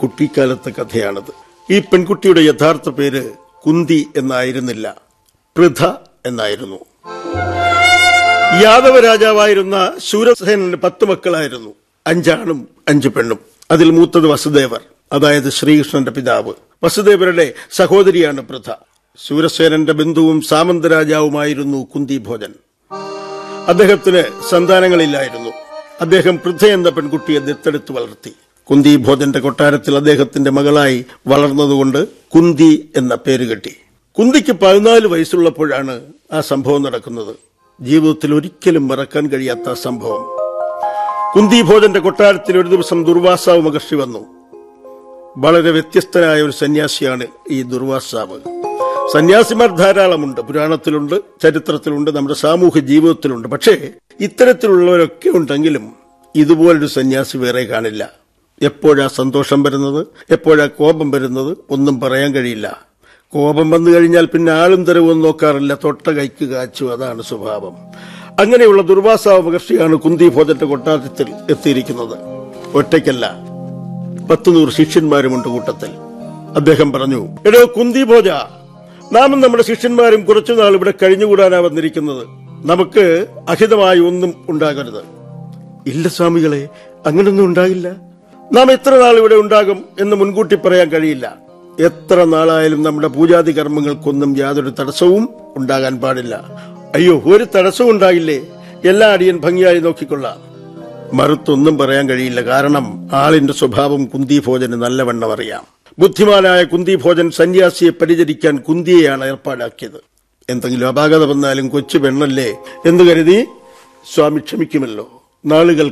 കുട്ടിക്കാലത്തെ കഥയാണത് ഈ പെൺകുട്ടിയുടെ യഥാർത്ഥ പേര് കുന്തി എന്നായിരുന്നില്ല പൃഥ എന്നായിരുന്നു യാദവ രാജാവായിരുന്ന ശൂരസേനന് പത്ത് മക്കളായിരുന്നു അഞ്ചാണും അഞ്ചു പെണ്ണും അതിൽ മൂത്തത് വസുദേവർ അതായത് ശ്രീകൃഷ്ണന്റെ പിതാവ് വസുദേവരുടെ സഹോദരിയാണ് പൃഥ ശൂരസേനന്റെ ബന്ധുവും സാമന്ത രാജാവുമായിരുന്നു കുന്തി ഭോജൻ അദ്ദേഹത്തിന് സന്താനങ്ങളില്ലായിരുന്നു അദ്ദേഹം പൃഥ എന്ന പെൺകുട്ടിയെ ദത്തെടുത്ത് വളർത്തി കുന്തി ഭോജന്റെ കൊട്ടാരത്തിൽ അദ്ദേഹത്തിന്റെ മകളായി വളർന്നതുകൊണ്ട് കുന്തി എന്ന പേര് കെട്ടി കുന്തിക്ക് പതിനാല് വയസ്സുള്ളപ്പോഴാണ് ആ സംഭവം നടക്കുന്നത് ജീവിതത്തിൽ ഒരിക്കലും മറക്കാൻ കഴിയാത്ത ആ സംഭവം കുന്തി ഭോജന്റെ കൊട്ടാരത്തിൽ ഒരു ദിവസം ദുർവാസാവ് മഹർഷി വന്നു വളരെ വ്യത്യസ്തനായ ഒരു സന്യാസിയാണ് ഈ ദുർവാസാവ് സന്യാസിമാർ ധാരാളമുണ്ട് പുരാണത്തിലുണ്ട് ചരിത്രത്തിലുണ്ട് നമ്മുടെ സാമൂഹ്യ ജീവിതത്തിലുണ്ട് പക്ഷേ ഇത്തരത്തിലുള്ളവരൊക്കെ ഉണ്ടെങ്കിലും ഇതുപോലൊരു സന്യാസി വേറെ കാണില്ല എപ്പോഴാ സന്തോഷം വരുന്നത് എപ്പോഴാ കോപം വരുന്നത് ഒന്നും പറയാൻ കഴിയില്ല കോപം വന്നു കഴിഞ്ഞാൽ പിന്നെ ആളും തരവും നോക്കാറില്ല തൊട്ട കൈക്ക് കാച്ചു അതാണ് സ്വഭാവം അങ്ങനെയുള്ള ദുർവാസാവ് മഹർഷിയാണ് കുന്തി ഭോജന്റെ കൊട്ടാരത്തിൽ എത്തിയിരിക്കുന്നത് ഒറ്റയ്ക്കല്ല പത്തു നൂറ് ശിഷ്യന്മാരുമുണ്ട് കൂട്ടത്തിൽ അദ്ദേഹം പറഞ്ഞു എടോ കുന്തി ഭോജ നാമും നമ്മുടെ ശിഷ്യന്മാരും കുറച്ചുനാൾ ഇവിടെ കഴിഞ്ഞുകൂടാനാ വന്നിരിക്കുന്നത് നമുക്ക് അഹിതമായി ഒന്നും ഉണ്ടാകരുത് ഇല്ല സ്വാമികളെ അങ്ങനൊന്നും ഉണ്ടാകില്ല നാം എത്ര നാൾ ഇവിടെ ഉണ്ടാകും എന്ന് മുൻകൂട്ടി പറയാൻ കഴിയില്ല എത്ര നാളായാലും നമ്മുടെ പൂജാതി കർമ്മങ്ങൾക്കൊന്നും യാതൊരു തടസ്സവും ഉണ്ടാകാൻ പാടില്ല അയ്യോ ഒരു തടസ്സവും ഉണ്ടാകില്ലേ എല്ലാ അടിയൻ ഭംഗിയായി നോക്കിക്കൊള്ളാം മറുത്തൊന്നും പറയാൻ കഴിയില്ല കാരണം ആളിന്റെ സ്വഭാവം കുന്തിഭോജന് നല്ലവണ്ണം അറിയാം ബുദ്ധിമാനായ കുന്തിഭോജൻ സന്യാസിയെ പരിചരിക്കാൻ കുന്തിയെയാണ് ഏർപ്പാടാക്കിയത് എന്തെങ്കിലും അപാകത വന്നാലും കൊച്ചു പെണ്ണല്ലേ എന്ന് കരുതി സ്വാമി ക്ഷമിക്കുമല്ലോ നാളുകൾ